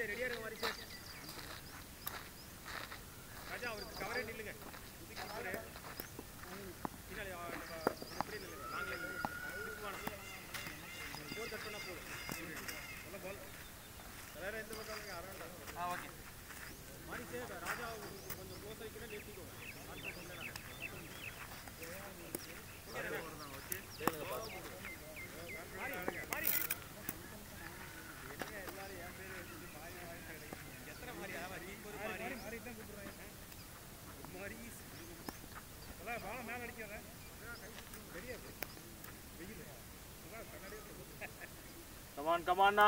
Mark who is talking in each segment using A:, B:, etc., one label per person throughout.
A: ரெடியா இருங்க வாரிசு ராஜா அவருக்கு கவரே நில்லுங்க புதுக்கி கவரே பின்னாடி ஆ, நம்ம இப்படி நில்லுங்க நாங்களே நில்லுங்க போர் கட் பண்ணா போதும் நல்ல பால் வேற எந்த பக்கம் அரௌண்ட்
B: ஆ ஓகே
A: வாரிசு ராஜா கொஞ்சம் க்ளோஸ் ஆகிக்கிறேன் நிறுத்திக்கோங்க எத்தனை மாதிரி ஆவாரி ஒரு மாதிரி
C: மாறி தான் கூப்பிடுறாங்க மாறி அதான் பாலம் மேலே அடிக்கிறேன் தெரியாது வெயில் அதான் கண்ணாடியே
D: கமான் கமான்னா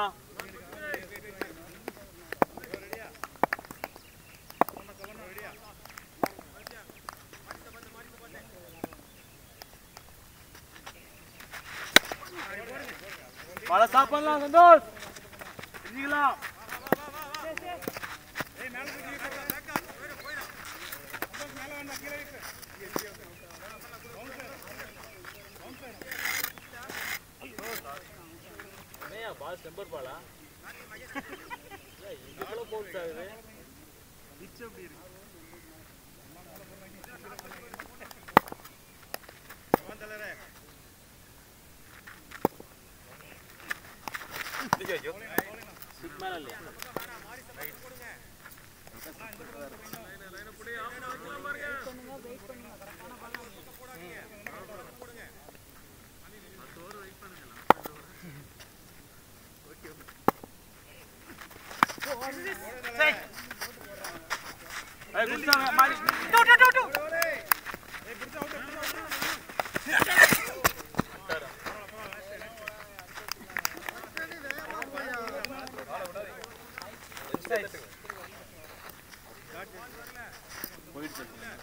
A: ரெடியா ரெடியா
D: மழை சாப்பிடலாம் சந்தோஷ் செஞ்சுக்கலாம்
C: ஏய் மேலே தூக்கி சந்தோஷ் மேலே வேண்டாம் கீழே வைக்க
D: என்னையா பால் டெம்பர் பாலா இதுக்குள்ள போட்டு ஆகுது
C: பிச்சு அப்படி இருக்கு
A: வந்தலரே
D: சிக் மேல இல்லையா ஏய் குடிச்சாங்க மாறி
B: டூ டூ டூ டூ
C: ஏய் பிடிச்சா அவுட் பிடிச்சா அவுட்
D: போயிடுச்சு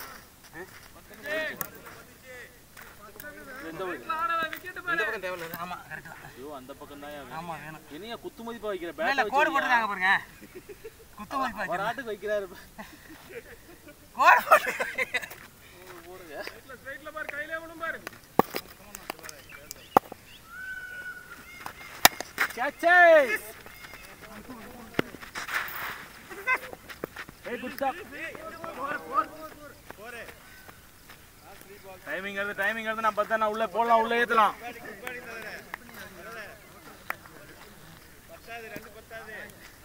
D: எந்த ஊரு?
B: இந்த பக்கம் தேவையில்ல ஆமா கரெக்ட் தான்
D: ஐயோ அந்த பக்கம் தான்
B: ஆமா வேணும்
D: என்னையா குத்து மதிப்பா வைக்கிற
B: இல்ல இல்ல
D: பேட்டை
B: கோடு
D: வச்சு
B: போட்டுருக்காங்க பாருங்க குத்து மதிப்பு
D: ஒரு
B: வச்சிருக்காங்க.
D: ஆட்டுக்கு வைக்கிறாரு
B: கோடு போட்டு
D: போடுங்க
A: ஸ்ட்ரைட்ல பாரு கையிலே விழும் பாரு
D: கேட்சே ஏய் குட் ஸ்டாப்
A: போரே
D: டைமிங் இருந்து டைமிங் இருந்து நான் பார்த்தா நான் உள்ள போடலாம் உள்ள ஏத்தலாம்
A: குட்பாடி தலரே தலரே பத்தாது ரெண்டு பத்தாது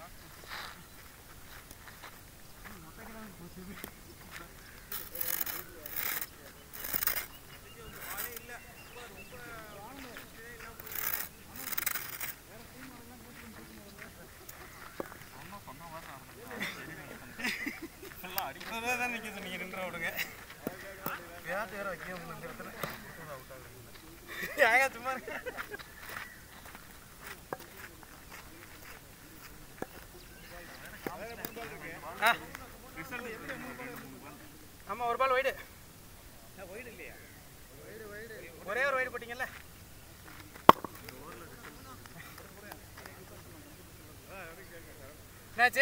B: தான் நிக்க சொன்னீங்க நின்று விடுங்க பேட் வேற வைக்க முடியல இந்த இடத்துல ஏங்க சும்மா இருங்க. ஆ. ஆமா ஒரு பால் வைடு
A: ஒயிட் இல்லையா
B: ஒரே ஒரு வைடு போட்டீங்கல்ல என்னாச்சு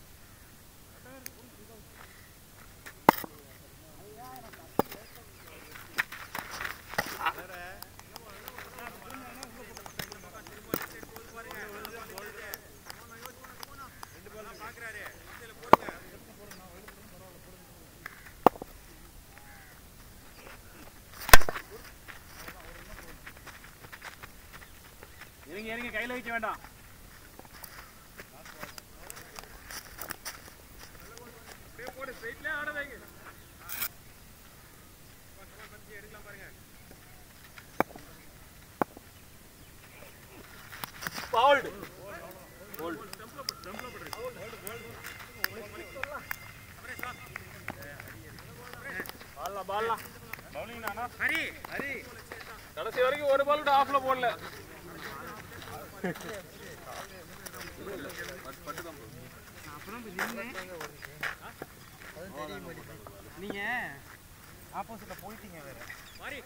D: இருங்க இருங்க கையில வைக்க வேண்டாம்
A: அப்படியே போடு ஸ்ட்ரைட்ல ஆட வைங்க எடுக்கலாம் பாருங்க
D: ஃபால்ட் ஹோல்ட் பால்லாம் பால்லாம்
C: பவுலிங் நானா
A: ஹரி ஹரி
D: கடைசி வரைக்கும் ஒரு பால் ஆஃப்ல போடல
B: நீங்க ஆப்போசிட்ல போயிட்டீங்க வேற
A: மாறி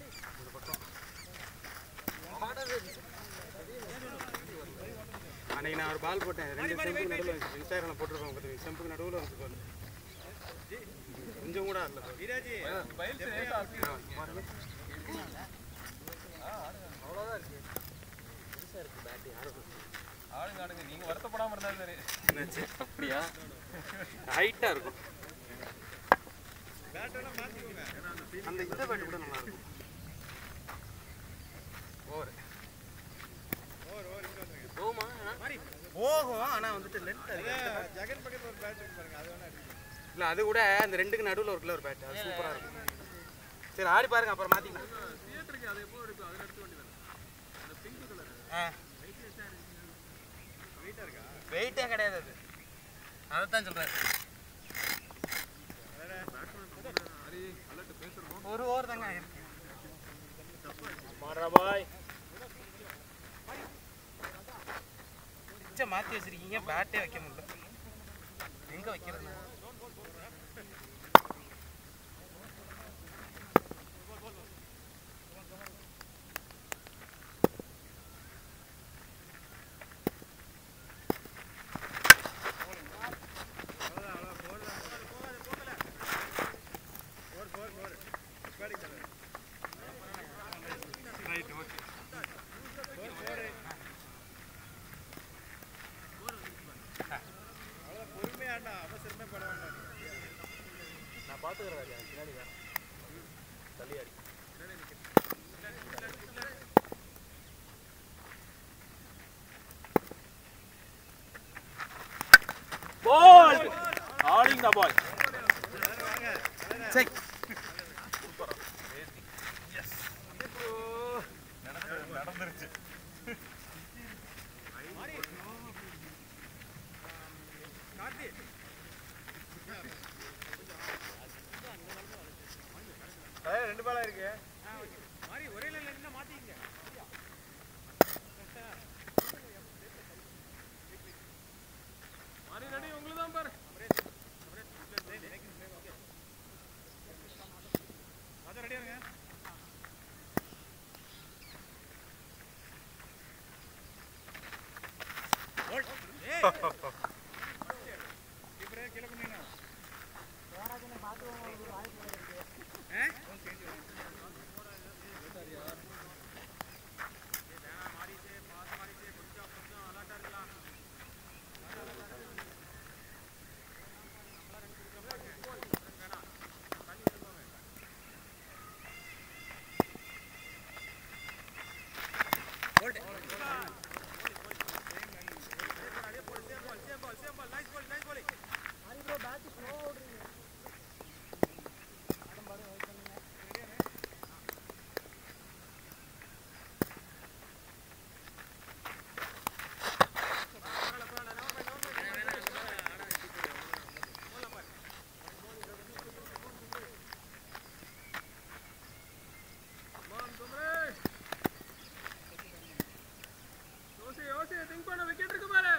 B: அன்னைக்கு நான் ஒரு பால் போட்டேன் ரெண்டு செம்புக்கு நடுவில் இன்ஸ்டாகிராமில் போட்டிருக்கோம் பார்த்துங்க செம்புக்கு நடுவில் வந்து பால் கொஞ்சம் கூட ஆடல பால்.
A: வீராஜி
B: அவ்வளோதான் இருக்கு பெருசாக இருக்கு பேட்டு யாரும்
D: இருக்கானுங்க நீங்க வருத்தப்படாம இருந்தா சரி
B: என்னாச்சு அப்படியா ஹைட்டாக இருக்கும் அந்த இந்த பேட் கூட நல்லா இருக்கும் ஓவர் போகுமா போகும் ஆனால் வந்துட்டு லென்த்
A: ஜெகன் பக்கத்துல ஒரு பேட் இருக்கு பாருங்க அது வேணா அடிக்கும்
B: இல்லை அது கூட அந்த ரெண்டுக்கு நடுவில் ஒரு கிலோ ஒரு பேட் அது சூப்பராக இருக்கும் சரி ஆடி பாருங்க அப்புறம் மாற்றிக்கலாம்
D: தியேட்டருக்கு அது எப்போ எடுக்கும் அதில் எடுக்க வேண்டியது அந்த பிங்க் கலர்
B: ஆ வெயிட்டே கிடையாது அது அதைத்தான் சொல்கிறேன் ஒரு ஓவர் தாங்க இருக்கு
D: மாறா பாய்
B: பிச்சை மாற்றி வச்சிருக்கீங்க பேட்டே வைக்க முடியல எங்கே வைக்கிறது ரைட் ஓகே
A: அவ்வளவு பொறுமையாண்டா அவசரமே பட வேண்டாம்
D: நான் பார்த்துக்கிறேன் ராஜா பின்னாடி வேணும் தள்ளியாடி பால் ஆலிங் த பால்
B: சரி
C: நடந்துருச்சு
A: அதான் ரெண்டு பாலா இருக்கு மாதிரி ஒரே லைன்ல நின்னா மாத்திக்கங்க
D: மாறி ரெடி உங்களுக்கு தான் பாரு
A: அதான் ரெடியா இருங்க இப்படியே கீழே பண்ணீங்க
D: யோசி யோசி திங்க் பண்ண விக்கெட் இருக்கு பாரு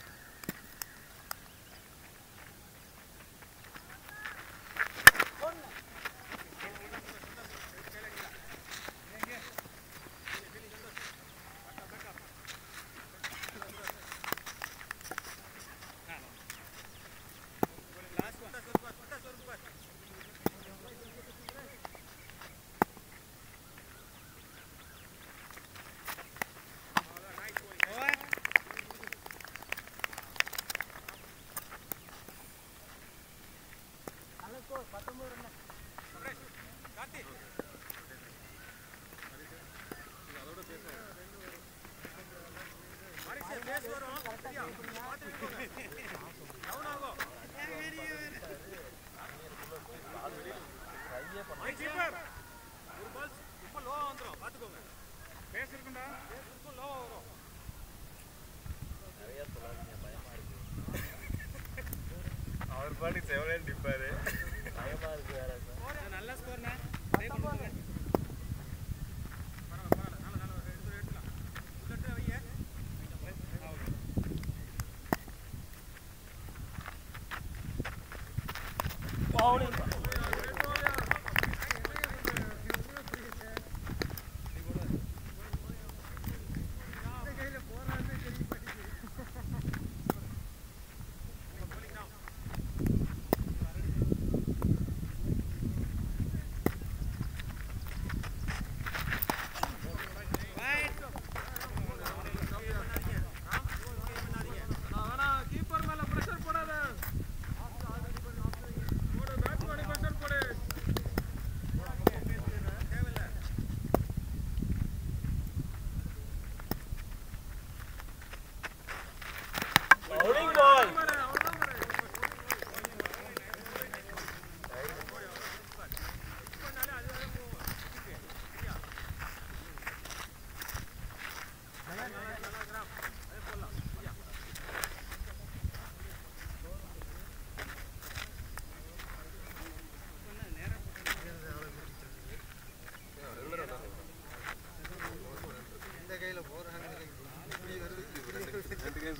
A: ஒரு பால் ரொம்ப லோவா வந்துரும் பாத்துக்கோங்க பேஸ் இருக்குண்டா ரொம்ப லோவா வரும்
C: அவர் பாட்டுக்கு செவனேன்னு நிற்பாரு
A: நல்ல ஸ்கோர்ண்ணா
D: பவுலிங்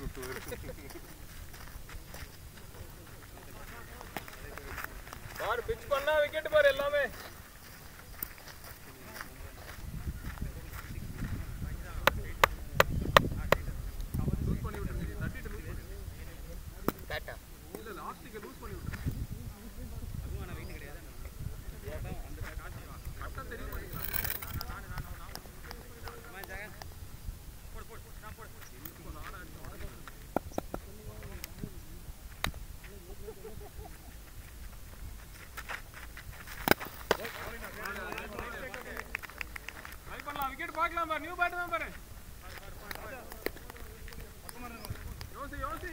D: பாரு பிச் பண்ணா விக்கெட் பாரு எல்லாமே லூஸ் பண்ணி விட்டுருங்க தட்டிட்டு லூஸ் பண்ணி இல்ல லாஸ்டிக்க லூஸ் பண்ணி விட்டுருங்க கட்டம் தெரிய மாட்டேங்குது ட்ரை பண்ணலாம் விக்கெட் பார்க்கலாம் பாரு நியூ பேட் தான் பாரு யோசி யோசி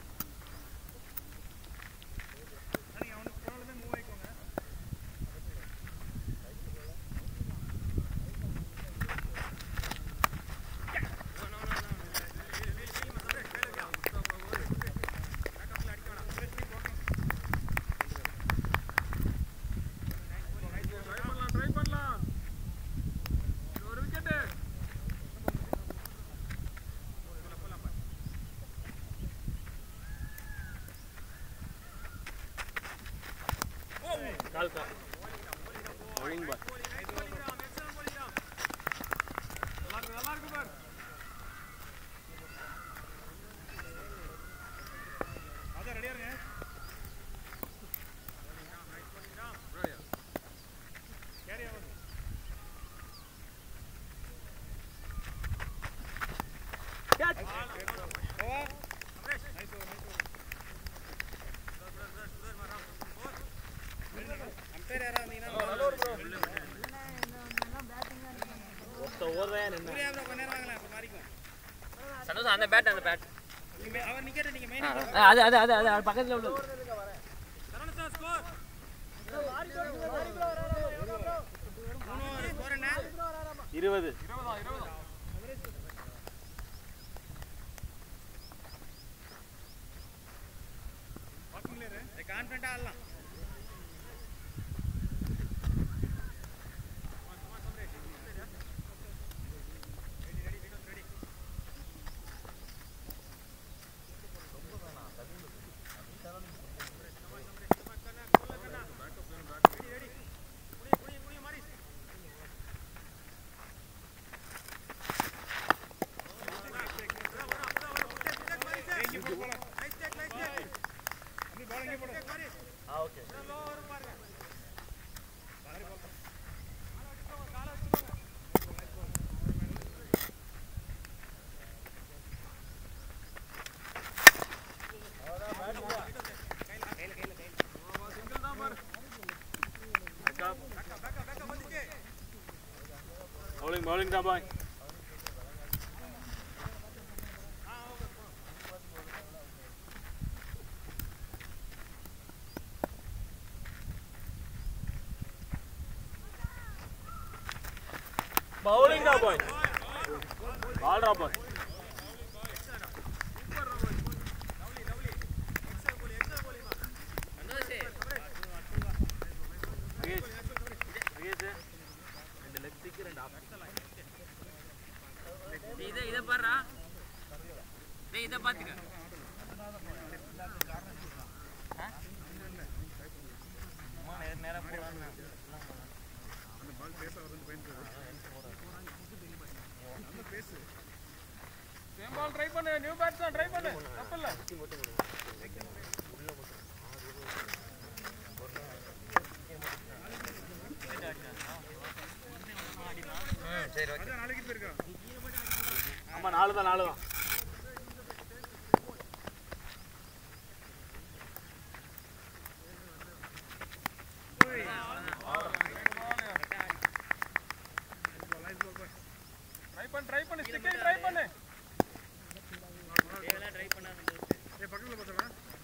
D: ட்ரை பண்ணலாம் ட்ரை பண்ணலாம் இன்னும் ஒரு விக்கெட்டு நல்லா இருக்கு நல்லா இருக்கு பாரு
A: அதான் ரெடியா இருங்க கேரி ஆகுது
D: நல்ல ஒரு ப்ரோ
E: சந்தோஷம் அந்த பேட் அந்த பேட்
A: அவர் நிக்கட்டும் நீங்க மெயின்
E: அது அது அது அது பக்கத்துல உள்ளது
A: ஸ்கோர் என்ன
B: இருபது
D: இருபதா இருபதா
A: கான்ஃபிடண்டா ஆடலாம்
D: சிங்கிள் தான் பாரு
B: பவுலிங் பவுலிங் தான் பாய் பவுலிங் தான் பாய் ஆல்ரா பாய்
E: இதை இதை பாருடா டேய் இதை பாத்துக்க
D: சேம் பால் ட்ரை பண்ணு நியூ பேட்ஸ் தான் ட்ரை பண்ணு தப்பு இல்ல
A: நாளைக்கு போயிருக்கா
B: ஆமா நாலு தான் நாலு தான்
D: ட்ரை பண்ணு ட்ரை பண்ணு ஸ்டிக்கை ட்ரை பண்ணு
A: ஏய் பக்கத்துல பார்த்தா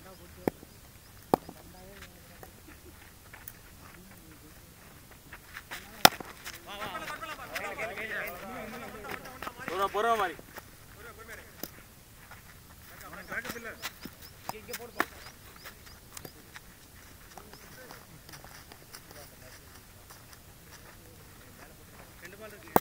B: பொறுமை பொறுமை மாதிரி
A: பேக்கப் இல்ல ரெண்டு பால் இருக்கு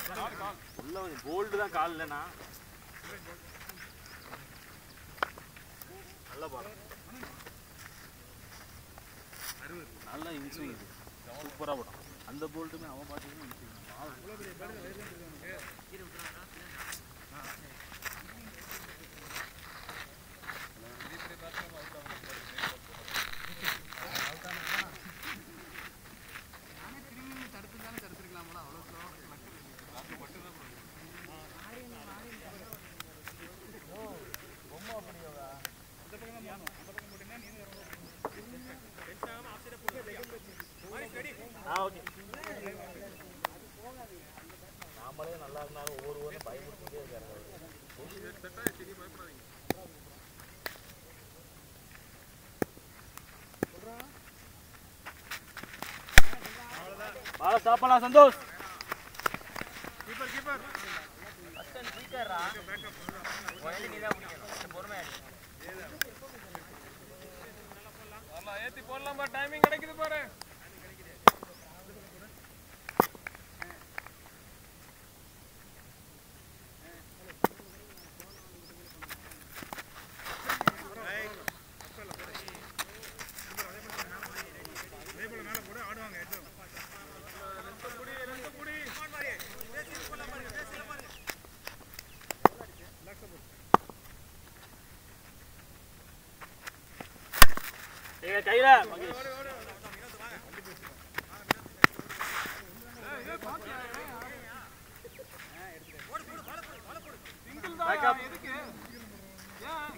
C: உள்ள போல்டு தான் கால் இல்லைண்ணா நல்ல பால் நல்லா இன்ஸ்விங் இது சூப்பராக படம் அந்த போல்ட்டுமே அவன் பார்த்தீங்கன்னா இன்ஸ்விங்
D: தடுத்துருந்தாலும் தடுத்துருக்கலாமா அவ்வளோ
C: ஆ ஓகே நாமளே நல்லா இருந்தாலும் ஒவ்வொரு ஊரும் பயமுறுத்திட்டே இருக்காரு
D: செட் ஆயிடுச்சு நீ பயப்படாதீங்க
C: பால சாப்பிடலாம் சந்தோஷ்
D: நல்லா ஏத்தி போடலாம் பா டைமிங் கிடைக்குது பாரு
C: கையில மகேஷ்
D: சிங்கிள்
C: Back
D: தான்
C: up.
D: எதுக்கு ஏன்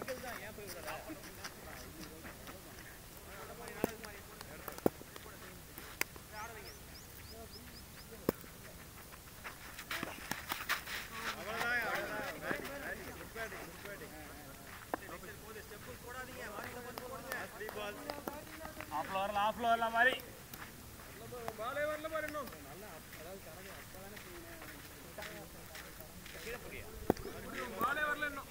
C: ஆஃப்ல வரலாம் ஆஃப்ல வரலாம் மாதிரி
D: பாலே வரல பாரு இன்னும் பாலே வரல இன்னும்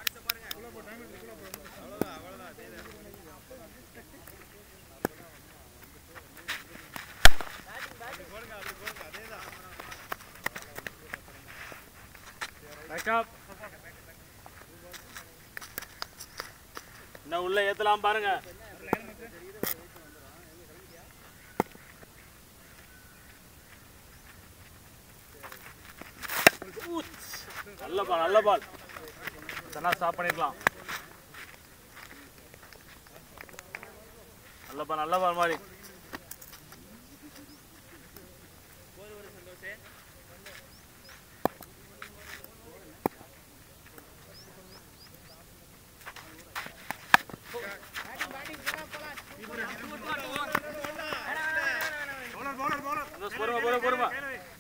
C: பேக்கப் இன்னும் உள்ள ஏத்தலாம் பாருங்க நல்ல பால் நல்ல பால் நல்லா ஸ்டாப் பண்ணிருக்கலாம் நல்ல பால் நல்ல பால் மாதிரி சந்தோஷ், பொறுமை பொறுமை பொறுமை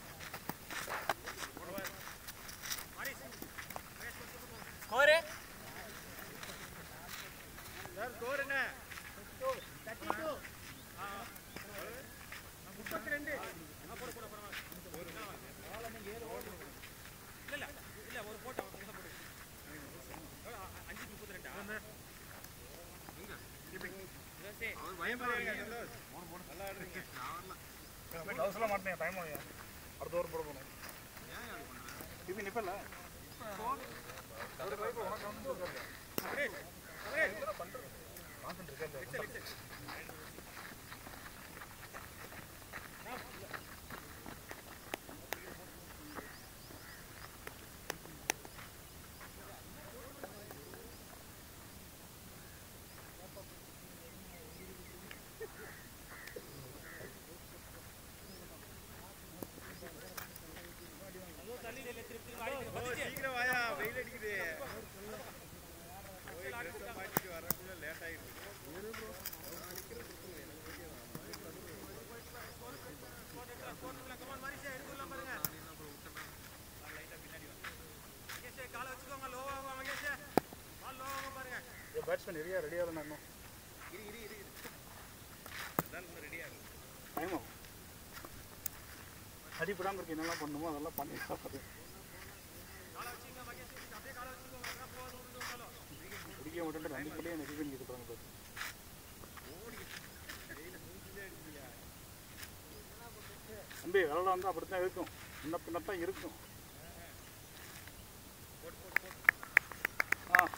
A: சீக்கிரம் வாயா வெயில் அடிக்குது போய் dress அ மாட்டிட்டு வரக்குள்ள லேட் ஆயிடுச்சு
B: பேட்ஸ்மேன் ரெடியாக ரெடியாக இருந்தாங்க டைம் ஆகும் அடிப்படாமல் இருக்கு என்னெல்லாம் பண்ணுமோ அதெல்லாம் பண்ணி சாப்பிடுது பிடிக்க மாட்டேன் ரெண்டு பிள்ளையும் எனக்கு பண்ணி கொடுக்குறாங்க பாரு தம்பி வெள்ளம் வந்து அப்படித்தான் இருக்கும்
F: முன்ன பின்ன தான் இருக்கும் ஆ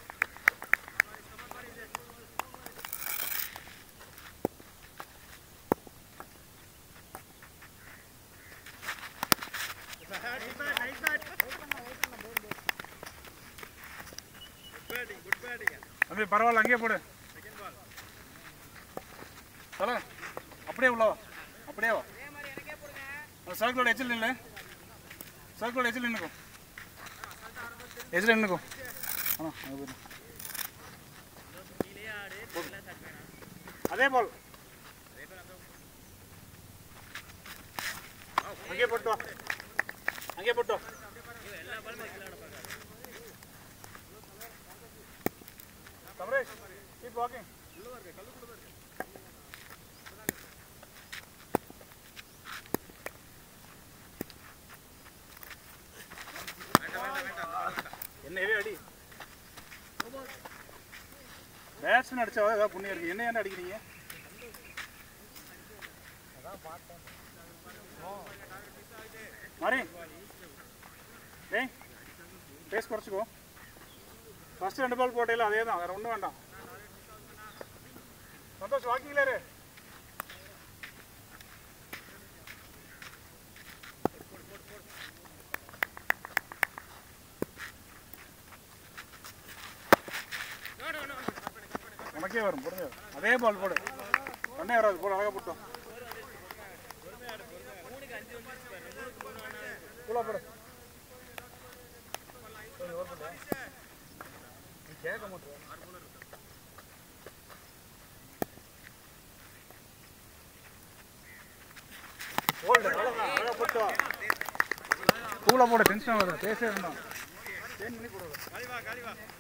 F: தம்பி பரவாயில்ல அங்கேயே போடு சொல்ல அப்படியே உள்ள வா அப்படியே வா அந்த சர்க்கிளோட எச்சில் நில்லு சர்க்கிளோட எச்சில் நின்னுக்கும் எச்சில் நின்னுக்கும் ஆ அங்கே போயிரு அதே போல் அங்கே போட்டு வா அங்கே போட்டு வா கமரேஷ் கீப் வாக்கிங் என்ன எவே அடி பேட்ஸ்மேன் அடிச்சா ஏதாவது புண்ணியம் இருக்கு என்ன ஏன் அடிக்கிறீங்க மாறி டேய் பேஸ் குறைச்சிக்கோ ஃபர்ஸ்ட் ரெண்டு பால் போட்டையில அதே தான் வேற ஒன்றும் வேண்டாம் சந்தோஷ் வாக்கிங்ல இரு உனக்கே வரும் போடுங்க அதே பால் போடு கண்ணே வராது போடு அழகா போட்டோம் கூலா போடு சரி, over போடு. நீ கேட்க மாட்டேன் போல்டு அவ்வளோதான் அழகா போட்டு கூலா போட டென்ஷன் ஆகுது பேசவே வேண்டாம் சேஞ்ச் பண்ணி போடுறது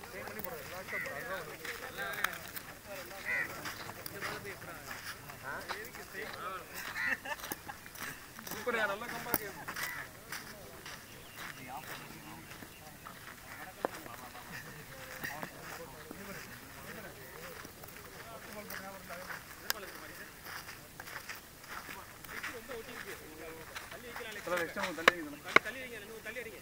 D: சூப்பர் நல்ல கம்பேக்
F: அதான் எக்ஸ்ட்ரா கொஞ்சம் தள்ளி வைக்கணும்.
A: தள்ளி வைங்க ரெண்டு மூணு தள்ளி அடிங்க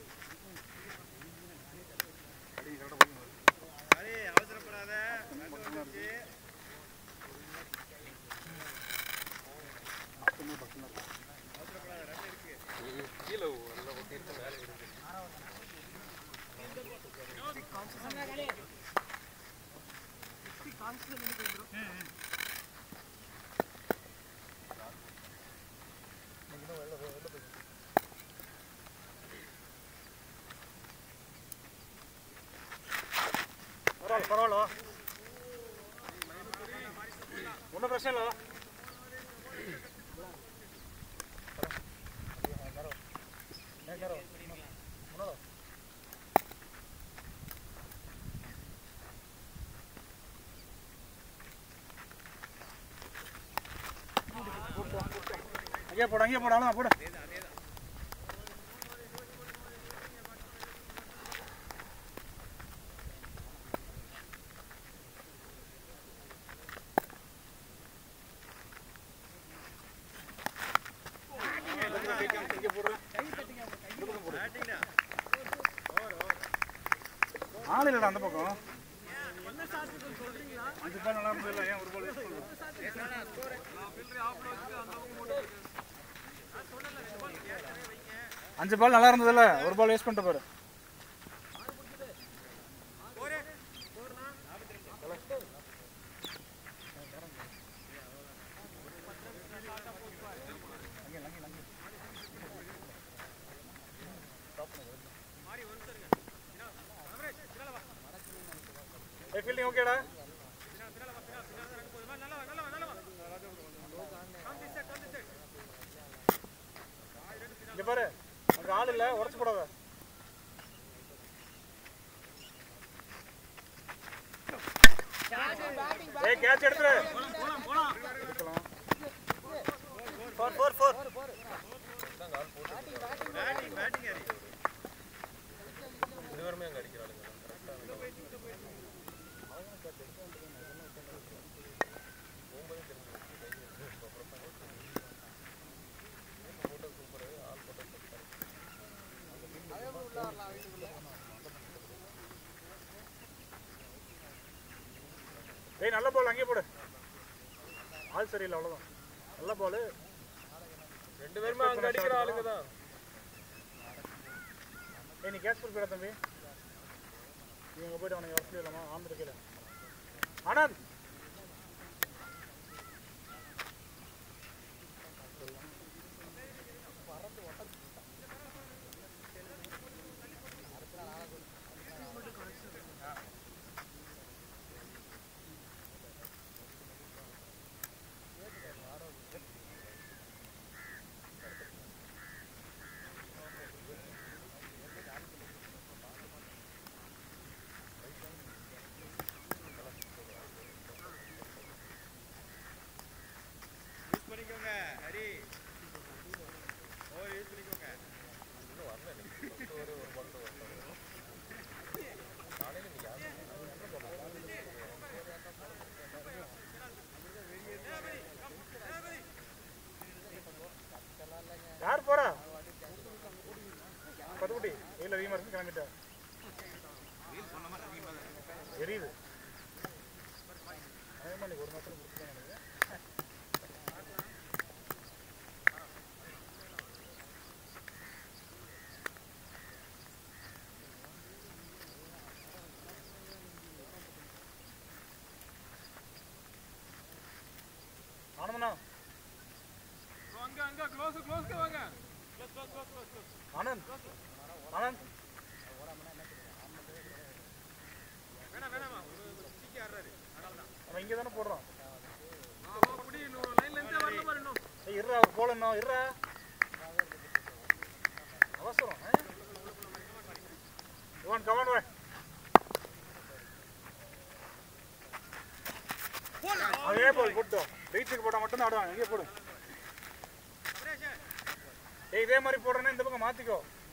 F: தள்ளி correct ஆ போடுங்க.
A: அரே அவசரப்படாத வந்துச்சு
F: ஆட்டமே பக்கம் தான். பரவாயில்ல பரவாயில்ல வா. ஒன்றும் பிரச்சனை இல்லை வா. அங்கேயே போடு அங்கேயே போடு அவ்வளோதான் போடு இங்கே போடுறேன் ஆள் இல்லைடா அந்த பக்கம் அஞ்சு பால் நல்லா இருந்தது இல்லை ஏன் ஒரு பால் யூஸ் பண்ணுறோம் அஞ்சு பால் நல்லா இருந்ததுல்ல ஒரு பால் வேஸ்ட் பண்ணிட்டு பாரு ஃபீல்டிங் ஓகேடா இங்க பாரு அங்க ஆள் இல்ல உடச்சு போடாத ஏய் கேட்ச் எடுத்துரு four four four
A: batting batting அடி
F: ஏய் நல்ல பால் அங்கேயே போடு ஆள் சரியில்லை அவ்வளோதான் நல்ல பால்
D: ரெண்டு பேருமே அங்க அடிக்கிற ஆளுங்க தான்
F: ஏய் நீ கேஸ் போயிட தம்பி இவங்க போயிட்டு அவனை வர சொல்லலாமா ஆந்திர கீழே ஆனந்த்
A: யூஸ் பண்ணிக்கோங்க ஹரி ஓ யூஸ் பண்ணிக்கோங்க
F: யார் போறா பத்துக்குட்டி வெயில் அதிகமாக இருக்கு கிளம்பிட்டா எரியுது அதிகமாக இன்னைக்கு ஒரு மாதம் முடிச்சுதான் எனக்கு ஆனந்தண்ணா
D: அங்க அங்க க்ளோஸ் க்ளோஸ்க்கு வாங்க
F: ஆனந்த் ஆனந்த்
A: வேணாம் வேணாமா ஒரு சீக்கி ஆடுறாரு அதனால தான்
F: அவன் இங்கே தானே போடுறான்
D: அப்படி இன்னும் லைன்ல இருந்தே வரல பாரு இன்னும்
F: ஏய் இருடா அவர் போலண்ணா இருடா அவசரம் இவன் கவன் வே அதே போல் போட்டோம் பீச்சுக்கு போட்டால் மட்டும் தான் ஆடுவான் எங்கே போடு ஏய் இதே மாதிரி போடுறேன்னா இந்த பக்கம் மாற்றிக்கோ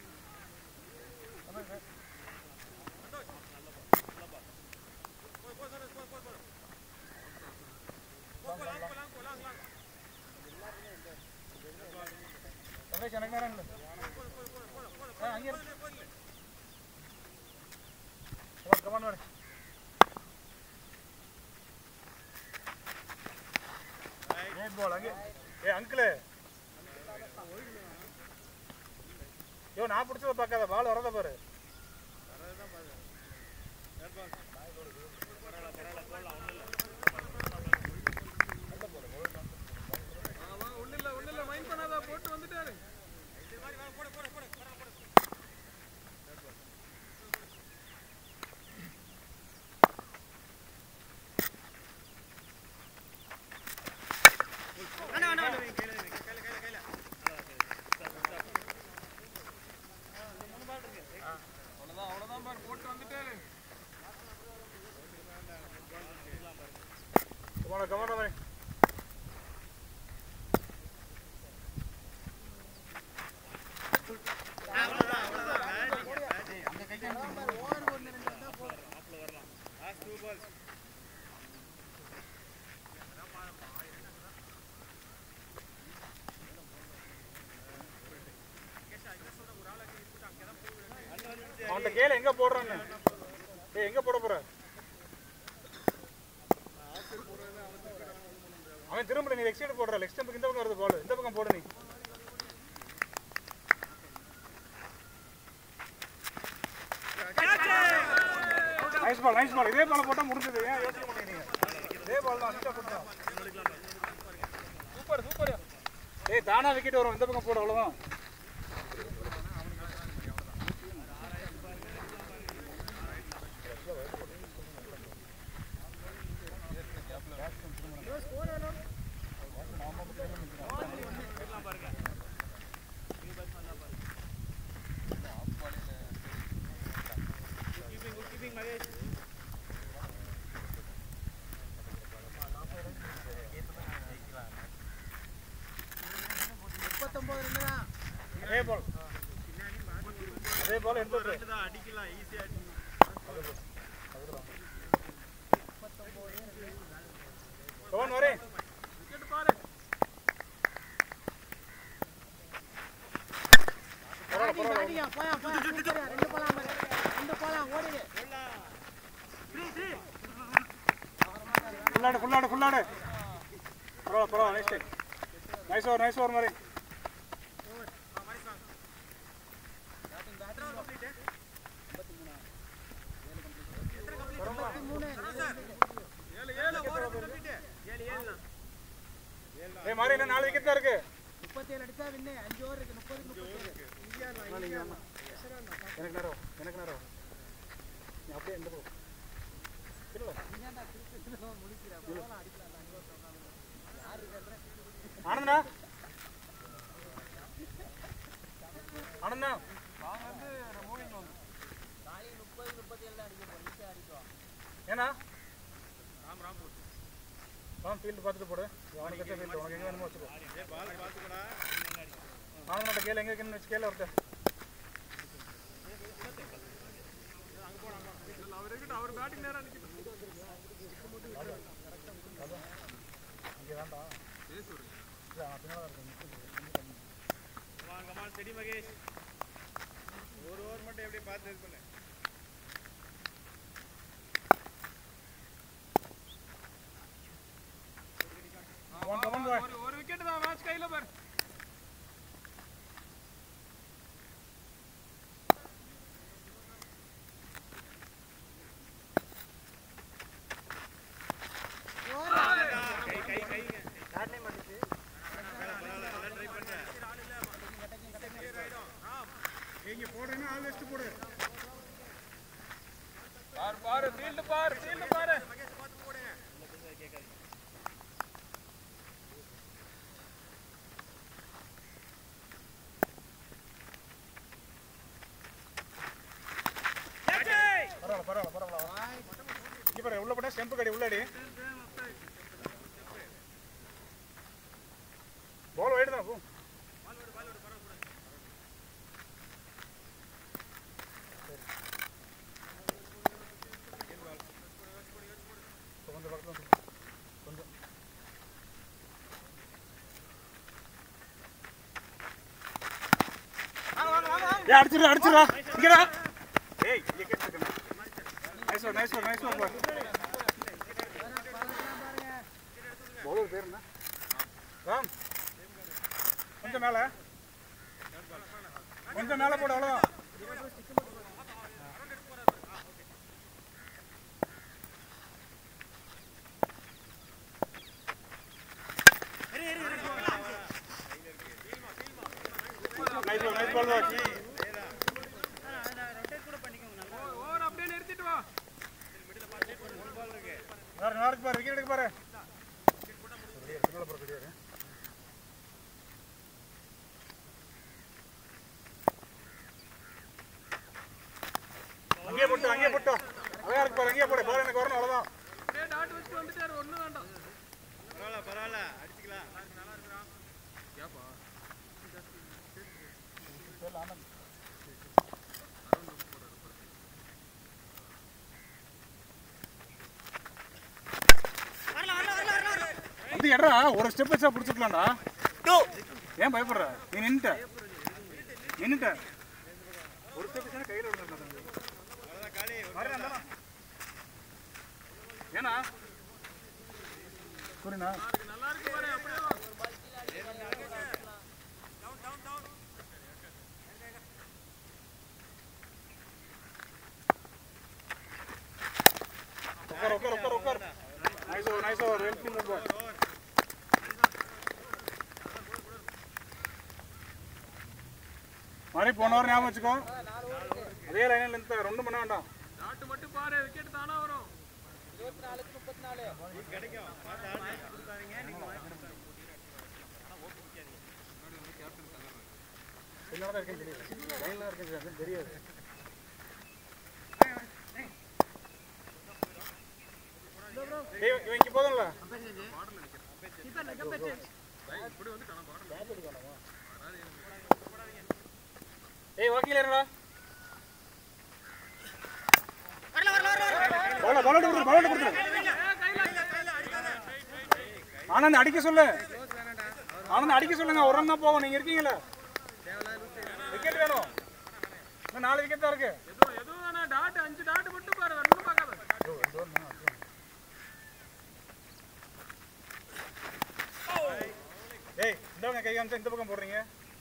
F: ரமேஷ் எனக்கு நேரம் இல்லை ஆ அங்கே கமான் வர நேட் பால் அங்கே ஏ அங்கிளு யோ நான் பிடிச்சத பார்க்காத பால் வரத பாரு
D: ஆமா ஒண்ணு இல்ல ஒண்ணு இல்ல மைண்ட் பண்ணாத போட்டு வந்துட்டாரு அவ்வளவுதான் அவ்வளவுதான் பாரு போட்டு வந்துட்டாரு
F: கமான் கமான் வரேன்
A: லாஸ்ட் டூ பால்ஸ்
F: அவன்கிட்ட கேளு எங்க போடுறான்னு ஏய் எங்க போட போற அவன் திரும்ப நீ எக்ஸ்டெண்ட் போடுற லெக் ஸ்டம்புக்கு இந்த பக்கம் வருது பால் இந்த பக்கம் போடு நீ நைஸ் பால் நைஸ் பால் இதே பால் போட்டா முடிஞ்சது ஏன் யோசிக்க மாட்டேங்கிறீங்க இதே பால் தான் நீட்டா போட்டா சூப்பர் சூப்பர் ஏய் தானா விக்கெட் வரும் இந்த பக்கம் போடு அவ்வளவுதான் அதே பால் அதே பால் எந்த
A: தான் அடிக்கலாம் ஈஸியா
F: கவன் வரேன்
D: விக்கெட் பாரு
F: பரவாயில்ல பரவாயில்ல ஃபுல்லாடு ஃபுல்லாடு ஃபுல்லாடு பரவாயில்ல பரவாயில்ல nice time nice over nice over மாதிரி ஏய் மாதிரி என்ன நாலு விக்கெட் தான் இருக்கு எனக்கு நேரம் எனக்கு நேரம் நீ அப்படியே இந்த பக்கம் இல்ல ஆனந்தனா ஆனந்தனா ஏன்னா ராம் ஃபீல்டு பார்த்துட்டு போடு அவனுக்கு எத்த ஃபீல்டு உனக்கு எங்கே வேணுமோ வச்சுக்கோ ஆனந்தோட கேளு எங்கே இருக்குன்னு வச்சு கேளு அவர்கிட்ட
D: அவர் இருக்கட்டும் அவர் பேட்டிங் நேரம் நிற்கட்டும்
F: இங்கே வேண்டாம்
D: பேசு ஒரு
F: இல்லை நான் பின்னால் இருக்கேன்
A: கமான் கமான் செடி மகேஷ் ஒரு ஓவர் மட்டும் எப்படி பார்த்து இது பண்ணு
F: Come on, come on, boy.
D: ஒரு ஒரு விக்கெட் தான் மேட்ச் கையில பாரு
A: கை கை கைங்க
F: இங்கே போடுறேன்னா ஆள் வச்சுட்டு போடு
D: பாரு பாரு ஃபீல்டு பாரு ஃபீல்டு பாரு
F: பரவாயில்ல பரவாயில்ல பரவாயில்ல இங்கே பாரு உள்ள போட்டா ஸ்டெம்பு கடி உள்ளடி பால் வைடு தான் போ கொஞ்சம் பக்கத்துல வந்து. கொஞ்சம் ஏய் அடிச்சிடுறா அடிச்சிடுறா இங்கடா ஏய் இங்க கேட்டு nice one nice one nice one bowler பேர் என்ன ராம் கொஞ்சம் மேல கொஞ்சம் மேல போடு அவ்வளவுதான் nice ball nice ball watch
D: over அப்படியே நிறுத்திட்டு வா
F: வேற நாளைக்கு பாரு விக்கெட் எடுக்க பாரு பின்னால போற கிடையாது அங்கேயே போட்டு அங்கேயே போட்டு அழகா இருக்கு பாரு அங்கேயே போடு பாரு எனக்கு வரணும் அவ்வளவுதான்
D: அப்படியே டாட் வச்சுட்டு வந்துட்டாரு ஒண்ணும் வேண்டாம்
A: பரவாயில்ல பரவாயில்ல அடிச்சுக்கலாம்
D: ஏப்பா
F: வந்து எடா ஒரு ஸ்டெப் வச்சா பிடிச்சிக்கலாம்டா ஏன் பயப்படுற நீ நின்னுட்ட நின்னுட்ட ஒரு ஸ்டெப் வச்சா கையில விழுந்துருந்தா
A: அவ்வளோதான் காலி ஒரு
F: ஏன்னா புரியுதா
D: நல்லா இருக்கு பாரு அப்படியே வா
F: உட்கார் உட்கார் உட்கார் உட்கார் nice over nice over well field boy மாதிரி போன வாரம் ஞாபகம் வச்சுக்கோ அதே லைனில் இருந்து ரெண்டு பண்ண வேண்டாம்
D: டாட் மட்டும் பாரு விக்கெட் தானா வரும்
A: கிடைக்கும் பார்த்து ஆள் கொடுத்தாதீங்க நீங்க
F: பின்னால தான் இருக்கேன்னு தெரியாது லைனில் இருக்கேன்னு தெரியாது ஏய் இவன் இங்கே போதும்ல ஏய் வாக்கில இருடா பால பால கொடுத்து பால கொடுத்து ஆனந்த் அடிக்க சொல்லு ஆனந்த் அடிக்க சொல்லுங்க ஒரு ரன் தான் போகும் நீங்க இருக்கீங்களா விக்கெட் வேணும் இன்னும் நாலு விக்கெட் தான் இருக்கு
D: எதுவும் எதுவும் வேணா டாட் அஞ்சு டாட் மட்டும் பாரு ஒண்ணும் பார்க்காத
F: இந்தவங்க கை காமிச்சா இந்த பக்கம் போடுறீங்க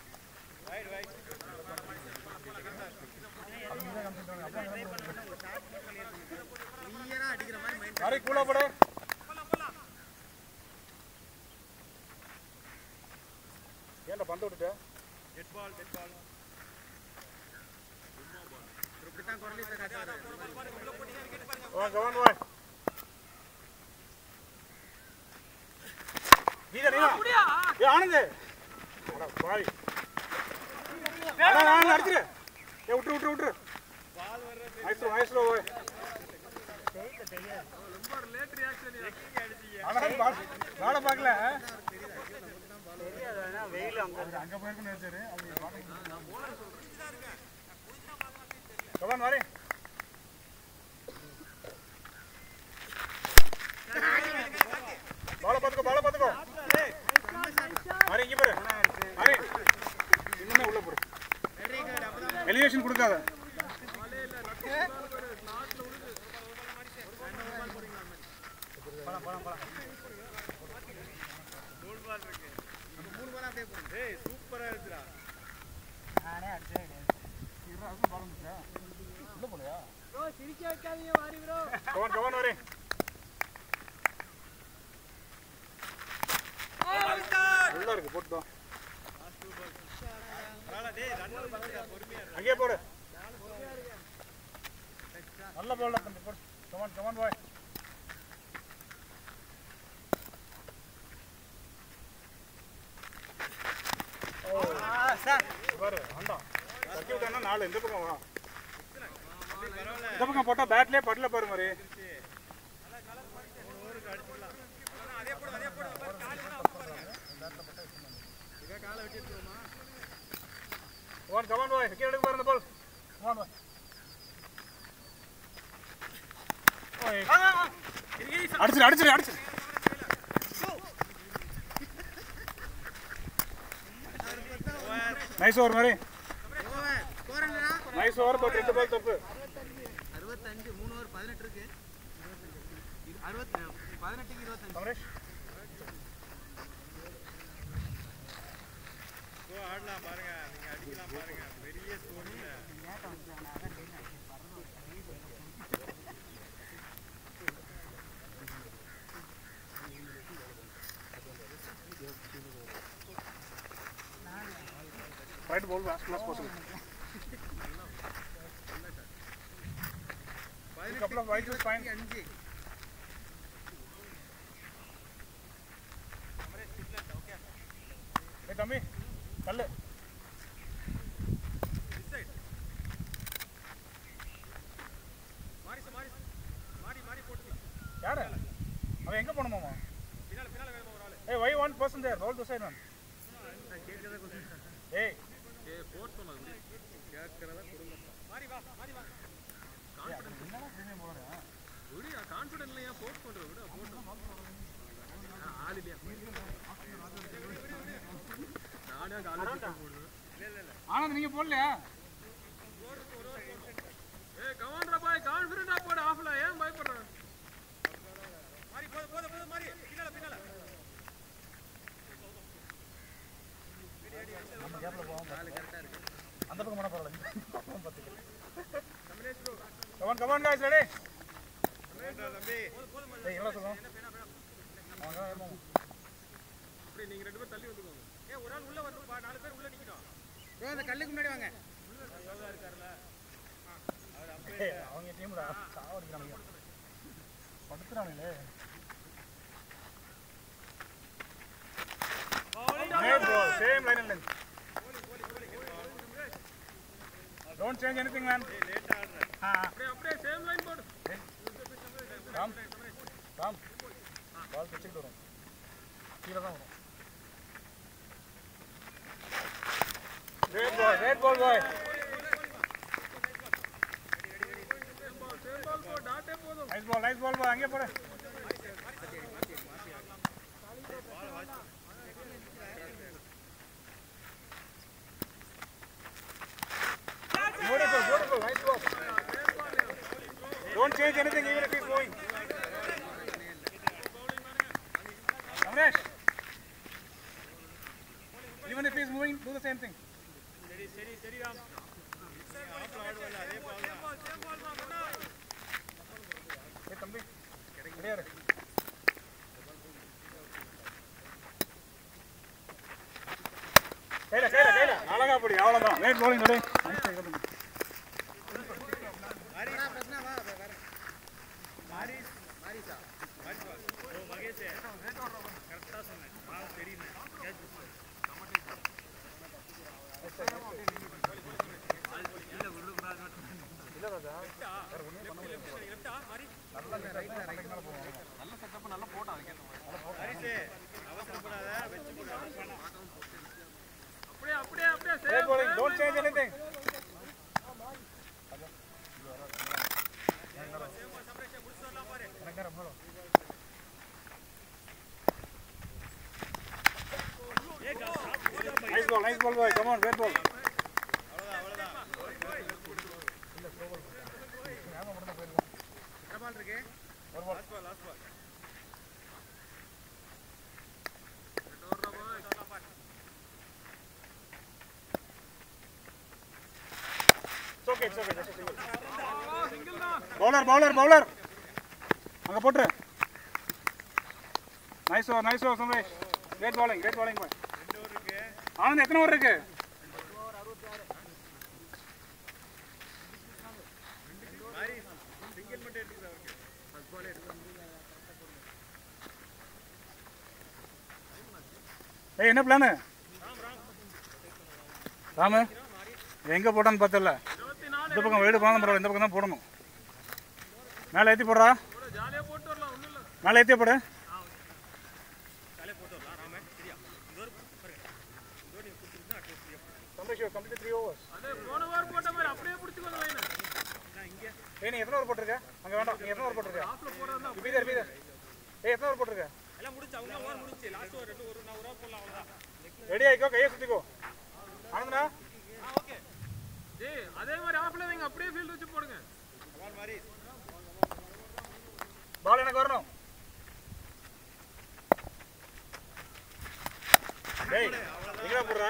F: அரை கூலா போட ஏன்டா பந்து விட்டுட்ட
A: டெட் பால் டெட் பால்
F: வா கவான் வா நீதா நீதா ஏ ஆனந்த் அட பாவி அட நான் அடிச்சிரு ஏ விட்டு விட்டு விட்டு ஐஸ்ரோ ஐஸ்ரோ ஓய் வாழ பார்க்கல வெயில் அங்க அங்க போயிருக்குன்னு நினைச்சாரு கவான் வாரே பால பாத்துக்கோ பால பாத்துக்கோ அரே இங்க பாரு அரே இன்னுமே உள்ள போடு எலிவேஷன் கொடுக்காத
A: ஏய் சூப்பரா இருக்குடா
F: கவான் கவான் வரே உள்ள இருக்கு போட்டுட்டோம்
A: டேய் ரன் பண்ணுடா பொறுமையா
F: அங்கேயே போடு நல்ல போடல தம்பி போடு கமான் கமான் பாய் பாரு ஆண்டா தட்டி விட்டானா நாலு இந்த பக்கம் வா இந்த பக்கம் போட்டா பேட்லயே படல பாரு மாதிரி ஒன் கமான் பாய் கீழே எடுக்க பாரு இந்த பால் கமான் பாய் அடிச்சிரு அடிச்சிரு அடிச்சிரு நைஸ் ஓவர் மாதிரி நைஸ் ஓவர் பட் ரெண்டு பால் தப்பு
B: அறுபத்தஞ்சு மூணு ஓவர் பதினெட்டு இருக்கு அறுபத்தி பதினெட்டுக்கு இருபத்தஞ்சு
F: கமலேஷ்
A: ஓ ஆடலாம் பாருங்க நீங்க அடிக்கலாம் பாருங்க பெரிய ஸ்கோர்ல
F: try to bowl as close as possible. A couple of wides is fine.
B: அஞ்சு
F: Hey, தம்பி கல்லு
A: மாரிஸ் மாரிஸ் மாடி மாடி போட்டு
F: யாரு அவன் எங்க போனோமாமா
A: பின்னால பின்னால வேணுமா ஒரு ஆளு
F: ஏய் வை one person there roll to side one ஏய்
A: மாறி வா மாறி வா
D: கான்ஃபிடென்ட் இல்லையா போஸ்ட் பண்றது விட போட்டோம் ஆள் இல்லையா நானே காலேஜ் போடுவேன்
F: ஆனந்த் நீங்க போடலையா
D: ஏய் கமான்டா பாய் கான்ஃபிடென்ட்டா போடு ஆஃப்ல ஏன் பயப்படுற
A: மாறி போத போத போத மாறி பின்னால பின்னால
F: அந்த பக்கம் போனா பரவாயில்ல கமான் கமான் गाइस ரெடி
A: வேண்டா தம்பி
F: ஏய் என்ன சொல்றோம் அவங்க ஏமா
D: அப்படியே நீங்க ரெண்டு பேரும் தள்ளி வந்துக்கோங்க
A: ஏ ஒரு ஆள் உள்ள வரணும்பா நாலு பேர் உள்ள நிக்கணும்
B: ப்ரோ அந்த கல்லுக்கு முன்னாடி வாங்க
F: ஏய் அவங்க டீம்டா சாவடிக்கிறானுங்க படுத்துறானுங்களே Hey bro, same line and length. Don't change anything, man. Ah,
D: அப்படியே அப்படியே சேம் லைன் போடு
F: Ram, Ram. Ball pitching வரும் கீழே தான் வரும் Great boy, great ball boy.
D: Same ball போ டாட்டே போதும்
F: Nice ball, nice ball boy. அங்கே போடு Beautiful, beautiful, nice work. Don't change anything even if he's moving. Kamlesh. இப்படி அவ்வளோதான் லேட் bowling ரெடி
D: அப்படியே அப்படியே அப்படியே
F: late bowling don't change anything Nice ball, nice ball, boy. Come on, great ball. It's okay, it's okay. Just a single. Bowler, bowler, bowler. அங்க போட்டுரு nice over nice over Sumesh great bowling great bowling boy Anand எத்தனை over இருக்கு ஏய் என்ன plan Ramu எங்க போட்டான்னு பார்த்தல இந்த பக்கம் வீடு போனாலும் பரவாயில்ல இந்த பக்கம் தான் போடணும் மேலே ஏற்றி போடுறா
D: ஜாலியா போட்டு வரலாம் ஒண்ணும் இல்ல
F: மேலே ஏற்றி போடு த்ரீ ஓவர்ஸ்
D: அதே போன வாரம் போட்ட மாதிரி அப்படியே பிடிச்சிக்கோங்க லைன்
F: ஏய் நீ எத்தனை ஓவர் போட்டிருக்க அங்கே வேண்டாம் நீ எத்தனை ஓவர் போட்டிருக்க
D: ஆஃப்ல போறதா
F: பீதர் பீதர் ஏய் எத்தனை ஓவர் போட்டிருக்க
A: எல்லாம் முடிச்சு அவங்க ஓவர் முடிச்சு லாஸ்ட் ஒரு ரெண்டு ஒரு நான் ஒரு போடலாம் அவ்வளோதான்
F: ரெடி ஆயிக்கோ கையை சுற்றிக்கோ ஆனந்தனா
D: ஏய் அதே மாதிரி ஆஃப்ல நீங்க அப்படியே ஃபீல்ட் வச்சு போடுங்க
A: பால் மாதிரி
F: பால் எனக்கு வரணும் டேய் எங்கடா போடுற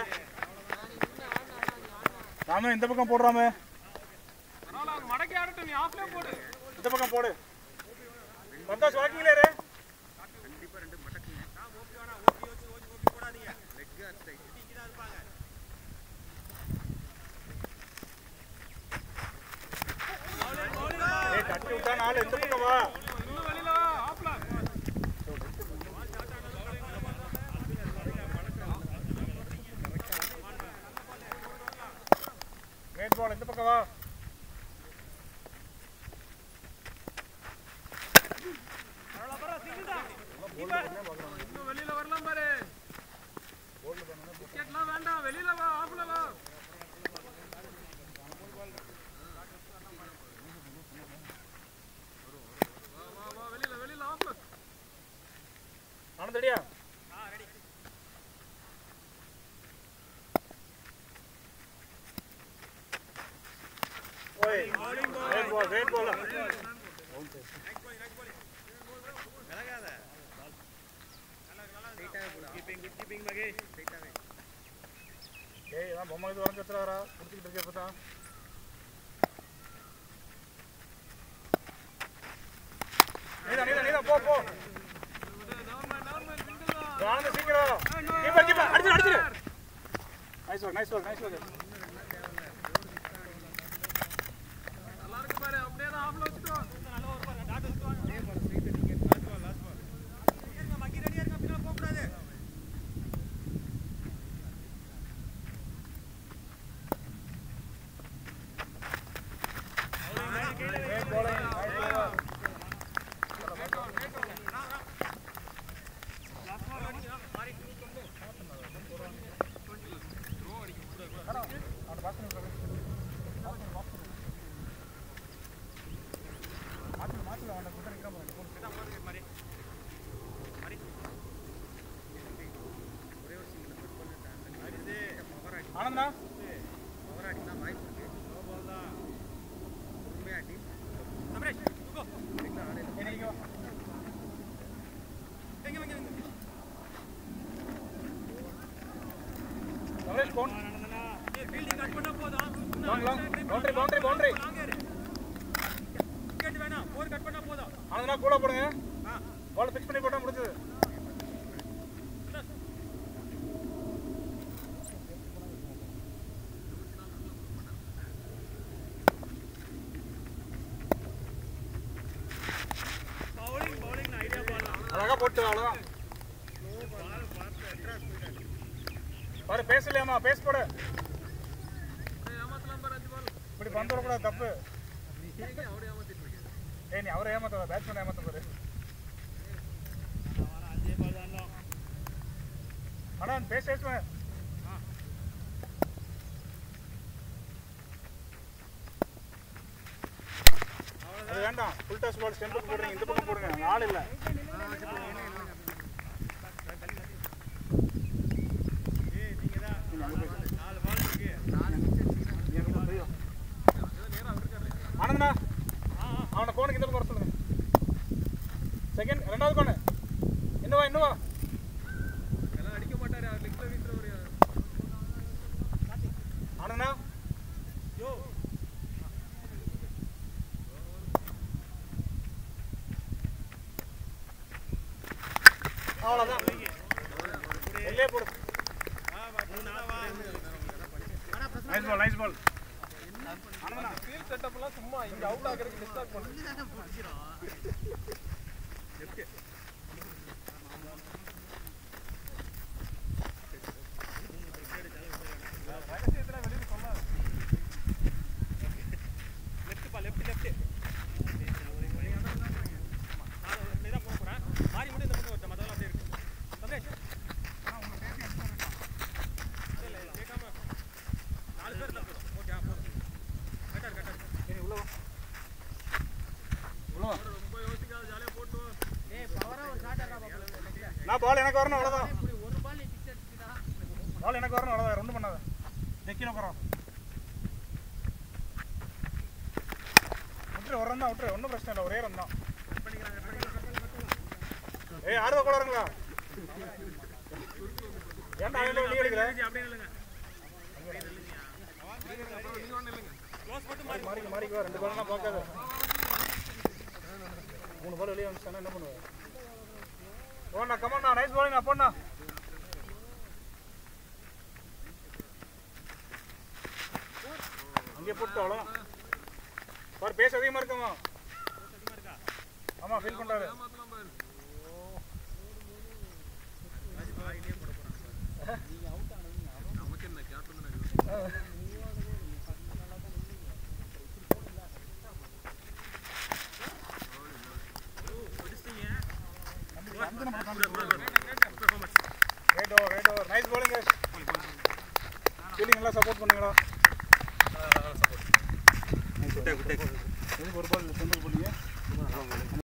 F: ராமு இந்த பக்கம் போடுறாமு
D: பரவாயில்ல அவங்க மடக்கி ஆடட்டும் நீ ஆஃப்ல போடு
F: இந்த பக்கம் போடு சந்தோஷ் வாக்கிங்களே இரு ஏய், தட்டி விட்டா நாலு இந்த பக்கம் வா
D: இன்னும் வெளியில வா ஆஃப்ல
F: கிரேட் பால் இந்த பக்கம் வா
D: இன்னும் வெளியில வரலாம் பாரு விக்கெட்லாம் வேண்டாம் வெளியில வா ஆஃப்ல வா வா, வா, வா, வெளியில வெளியில ஆஃப்ல
F: ஆனந்த் ரெடியா ஓய் கிரேட் பால் கிரேட் பால்
A: விலகாத கீப்பிங் குட் கீப்பிங் மகேஷ்
F: ஏய் இதான் பொம்மை இது வரைஞ்சு வச்சுறாரா பிடிச்சிக்கிட்டு இருக்கே இப்போ தான் நீதான் நீதான் நீதான் போ போ ஆனந்த் சீக்கிரம் கீப்பர் கீப்பர் அடிச்சிரு அடிச்சிரு nice work nice work nice work
D: நல்லா இருக்கு பாரு அப்படியே தான் ஆஃப்ல வச்சுட்டு வா
A: மக்கி ரெடியா இருக்க பின்னால போக கூடாது
F: கிரேட் bowling நைஸ் ஓவர் ஆனந்தா
A: சமரேஷ் கோ
F: இன்னைக்கு
A: எங்க எங்க எங்க
F: சமரேஷ் கோன்
A: ஃபீல்டிங் கட் பண்ணா போதும்
F: long long boundary boundary boundary
A: wicket வேணாம் ஃபோர் கட் பண்ணா போதும்
F: ஆனந்தனா கூட போடுங்க
A: ஆ
F: பால் ஃபிக்ஸ் பண்ணி போட்டா முடிஞ்சது போட்டு அவ்வளோதான் பாரு பேசலையாமா பேச போட இப்படி வந்துடக்கூடாது தப்பு ஏய் நீ அவரை ஏமாத்தாத பேட்ஸ்மேன் ஏமாத்த பாரு அண்ணா பேச பேசுவேன் அது வேண்டாம் ஃபுல் டாஸ் பால் ஸ்டெம்புக்கு போடுறீங்க இந்த பக்கம் போடுங்க அங்க ஆள் இல்லை ஆனந்தண்ணா அவனை கோனுக்கு இந்த பக்கம் வர சொல்லுங்க செகண்ட் ரெண்டாவது கோனு இன்னுவா இன்னுவா
D: எல்லாம் அடிக்க மாட்டாரு அவர் லெக்ல வீசுறவரு
F: ஆனந்தண்ணா அவ்வளோதான் வெளியே போடு nice ball nice ball
D: field செட்டப்லாம் சும்மா இங்க அவுட் ஆகிறதுக்கு டிஸ்டார்ட் பண்ணு
A: லெஃப்ட் பா லெஃப்ட் லெஃப்ட் நான் தான் போக போறேன் மாறி மட்டும் இந்த பக்கம் வரட்டும் மத்தவங்க அப்படியே இருக்கு சந்தேஷ் இல்ல இல்ல கேட்காம நாலு பேர் தான் போதும் ஓகே போதும் கரெக்டா இருக்கு கரெக்டா இருக்கு
F: ஏய், உள்ள வா உள்ள வா
D: ரொம்ப யோசிக்காத ஜாலியா போட்டு வா.
F: நான் பால் எனக்கு வரணும் அவ்வளோதான் பால் எனக்கு வரணும் அவ்வளோதான் ரெண்டு பண்ணாத தெக்கில போகிறோம் விட்டுரு ஒரு ரன் தான் விட்டுரு ஒன்றும் பிரச்சனை இல்லை ஒரே ரன் தான் ஏய் ஆறுவா கூட வருங்களா ஏன்டா அவன் நீ எடுக்கிற
A: அப்படியே இல்லைங்க க்ளோஸ் மட்டும் மாறி
F: மாறிக்க மாறிக்க ரெண்டு பால்லாம் பார்க்காத மூணு பால் வெளியே வந்துச்சானா என்ன பண்ணுவேன் ஓண்ணா கமண்ணா நைஸ் பாலிங் அப்பண்ணா அங்கே போட்டு அவ்வளோதான் பாரு பேச அதிகமாக இருக்கமா ஆமாம் ஃபீல் பண்ணுறாரு
D: ஏமாத்தலாம் பாரு நமக்கு என்ன கேப்டன் தானே
F: right over right over nice bowling feeling நல்லா சப்போர்ட் பண்ணுங்களா
B: குட்டே குட்டே
F: எதுக்கு ஒரு பால் சென்ட்ரல் பண்ணீங்க